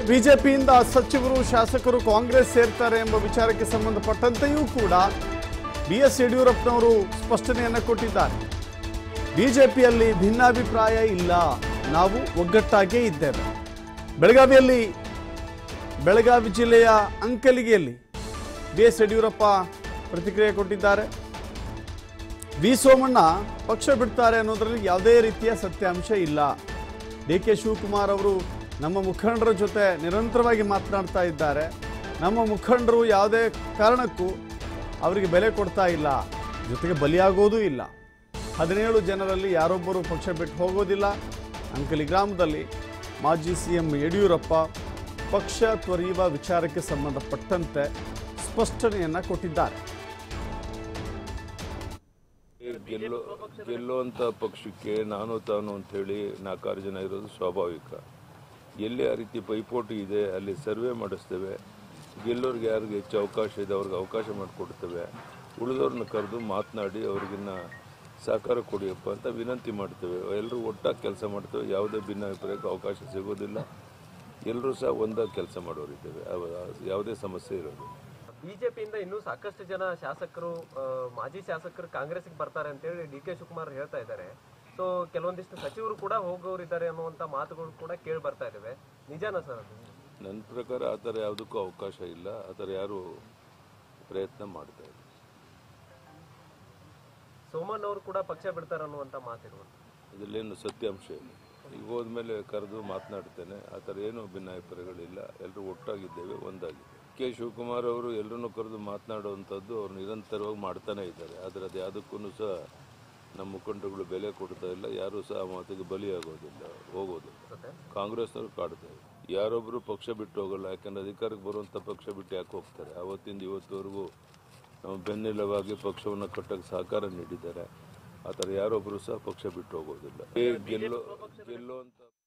ಬಿಜೆಪಿಯಿಂದ ಸಚಿವರು ಶಾಸಕರು ಕಾಂಗ್ರೆಸ್ ಸೇರ್ತಾರೆ ಎಂಬ ವಿಚಾರಕ್ಕೆ ಸಂಬಂಧಪಟ್ಟಂತೆಯೂ ಕೂಡ ಬಿ ಎಸ್ ಯಡಿಯೂರಪ್ಪನವರು ಸ್ಪಷ್ಟನೆಯನ್ನು ಕೊಟ್ಟಿದ್ದಾರೆ ಬಿಜೆಪಿಯಲ್ಲಿ ಭಿನ್ನಾಭಿಪ್ರಾಯ ಇಲ್ಲ ನಾವು ಒಗ್ಗಟ್ಟಾಗೇ ಇದ್ದೇವೆ ಬೆಳಗಾವಿಯಲ್ಲಿ ಬೆಳಗಾವಿ ಜಿಲ್ಲೆಯ ಅಂಕಲಿಗೆಯಲ್ಲಿ ಬಿ ಎಸ್ ಯಡಿಯೂರಪ್ಪ ಪ್ರತಿಕ್ರಿಯೆ ಕೊಟ್ಟಿದ್ದಾರೆ ವಿ ಸೋಮಣ್ಣ ಪಕ್ಷ ಬಿಡ್ತಾರೆ ಅನ್ನೋದರಲ್ಲಿ ಯಾವುದೇ ರೀತಿಯ ಸತ್ಯಾಂಶ ಇಲ್ಲ ಡಿ ಕೆ ಶಿವಕುಮಾರ್ ಅವರು ನಮ್ಮ ಮುಖಂಡರ ಜೊತೆ ನಿರಂತರವಾಗಿ ಮಾತನಾಡ್ತಾ ಇದ್ದಾರೆ ನಮ್ಮ ಮುಖಂಡರು ಯಾವುದೇ ಕಾರಣಕ್ಕೂ ಅವರಿಗೆ ಬೆಲೆ ಕೊಡ್ತಾ ಇಲ್ಲ ಜೊತೆಗೆ ಬಲಿಯಾಗೋದೂ ಇಲ್ಲ ಹದಿನೇಳು ಜನರಲ್ಲಿ ಯಾರೊಬ್ಬರು ಪಕ್ಷ ಬಿಟ್ಟು ಹೋಗೋದಿಲ್ಲ ಅಂಕಲಿ ಗ್ರಾಮದಲ್ಲಿ ಮಾಜಿ ಸಿ ಎಂ ಯಡಿಯೂರಪ್ಪ ಪಕ್ಷ ತೊರೆಯುವ ವಿಚಾರಕ್ಕೆ ಸಂಬಂಧಪಟ್ಟಂತೆ ಸ್ಪಷ್ಟನೆಯನ್ನು ಕೊಟ್ಟಿದ್ದಾರೆ ಗೆಲ್ಲೋ ಗೆಲ್ಲುವಂಥ ಪಕ್ಷಕ್ಕೆ ನಾನು ತಾನು ಅಂಥೇಳಿ ನಾಲ್ಕಾರು ಜನ ಇರೋದು ಸ್ವಾಭಾವಿಕ ಎಲ್ಲಿ ಆ ರೀತಿ ಪೈಪೋಟಿ ಇದೆ ಅಲ್ಲಿ ಸರ್ವೆ ಮಾಡಿಸ್ತೇವೆ ಗೆಲ್ಲೋರ್ಗೆ ಯಾರಿಗೆ ಹೆಚ್ಚು ಅವಕಾಶ ಇದೆ ಅವ್ರಿಗೆ ಅವಕಾಶ ಮಾಡಿಕೊಡ್ತೇವೆ ಉಳಿದವ್ರನ್ನ ಕರೆದು ಮಾತನಾಡಿ ಅವ್ರಿಗಿನ್ನ ಸಹಕಾರ ಕೊಡಿಯಪ್ಪ ಅಂತ ವಿನಂತಿ ಮಾಡ್ತೇವೆ ಎಲ್ಲರೂ ಒಟ್ಟಾಗಿ ಕೆಲಸ ಮಾಡ್ತೇವೆ ಯಾವುದೇ ಭಿನ್ನಾಭಿಪ್ರಾಯಕ್ಕೆ ಅವಕಾಶ ಸಿಗೋದಿಲ್ಲ ಎಲ್ಲರೂ ಸಹ ಒಂದಾಗಿ ಕೆಲಸ ಮಾಡೋರಿದ್ದೇವೆ ಅವ- ಯಾವುದೇ ಸಮಸ್ಯೆ ಇರೋದು ಬಿಜೆಪಿಯಿಂದ ಇನ್ನೂ ಸಾಕಷ್ಟು ಜನ ಶಾಸಕರು ಆ, ಮಾಜಿ ಶಾಸಕರು ಕಾಂಗ್ರೆಸ್ಗೆ ಬರ್ತಾರೆ ಅಂತೇಳಿ ಡಿ ಕೆ ಶಿವಕುಮಾರ್ ಹೇಳ್ತಾ ಇದ್ದಾರೆ ಸೊ ಕೆಲವೊಂದಿಷ್ಟು ಸಚಿವರು ಕೂಡ ಹೋಗೋರಿದ್ದಾರೆ ಅನ್ನುವಂತ ಮಾತುಗಳು ಕೂಡ ಕೇಳಿ ಬರ್ತಾ ಇದಾವೆ ನಿಜಾನ ಸರ್ ಅದು ನನ್ನ ಪ್ರಕಾರ ಆ ಥರ ಯಾವುದಕ್ಕೂ ಅವಕಾಶ ಇಲ್ಲ ಆ ಥರ ಯಾರು ಪ್ರಯತ್ನ ಮಾಡ್ತಾ ಇಲ್ಲ ಸೋಮಣ್ಣ ಅವರು ಕೂಡ ಪಕ್ಷ ಬಿಡ್ತಾರೆ ಅನ್ನುವಂತ ಮಾತಿರುವಂತ ಇದರಲ್ಲೇನು ಸತ್ಯಾಂಶ ಇಲ್ಲ ಈಗ ಹೋದ್ಮೇಲೆ ಕರೆದು ಮಾತನಾಡ್ತೇನೆ ಆ ಥರ ಏನೂ ಭಿನ್ನಾಭಿಪ್ರಾಯಗಳಿಲ್ಲ ಎಲ್ಲರೂ ಒಟ್ಟಾಗಿದ್ದೇವೆ ಒಂದಾಗಿದ್ದೇವೆ ಕೆ ಶಿವಕುಮಾರ್ ಅವರು ಎಲ್ಲರನ್ನೂ ಕರೆದು ಮಾತನಾಡುವಂಥದ್ದು ಅವ್ರು ನಿರಂತರವಾಗಿ ಮಾಡ್ತಾನೆ ಇದ್ದಾರೆ ಆದರೆ ಅದು ಯಾವುದಕ್ಕೂ ಸಹ ನಮ್ಮ ಮುಖಂಡರುಗಳು ಬೆಲೆ ಕೊಡ್ತಾ ಇಲ್ಲ ಯಾರೂ ಸಹ ಆ ಮಾತಿಗೆ ಬಲಿಯಾಗೋದಿಲ್ಲ ಹೋಗೋದಿಲ್ಲ ಕಾಂಗ್ರೆಸ್ನವ್ರು ಕಾಡ್ತಾರೆ ಯಾರೊಬ್ಬರು ಪಕ್ಷ ಬಿಟ್ಟು ಹೋಗಲ್ಲ ಯಾಕಂದ್ರೆ ಅಧಿಕಾರಕ್ಕೆ ಬರುವಂಥ ಪಕ್ಷ ಬಿಟ್ಟು ಯಾಕೆ ಹೋಗ್ತಾರೆ ಆವತ್ತಿಂದ ಇವತ್ತುವರೆಗೂ ನಮ್ಮ ಬೆನ್ನೆಲುವಾಗಿ ಪಕ್ಷವನ್ನು ಕಟ್ಟಕ್ಕೆ ಸಹಕಾರ ನೀಡಿದ್ದಾರೆ ಆ ಥರ ಯಾರೊಬ್ಬರು ಸಹ ಪಕ್ಷ ಬಿಟ್ಟು ಹೋಗೋದಿಲ್ಲ ಏ ಗೆಲ್ಲೋ ಗೆಲ್ಲುವಂಥ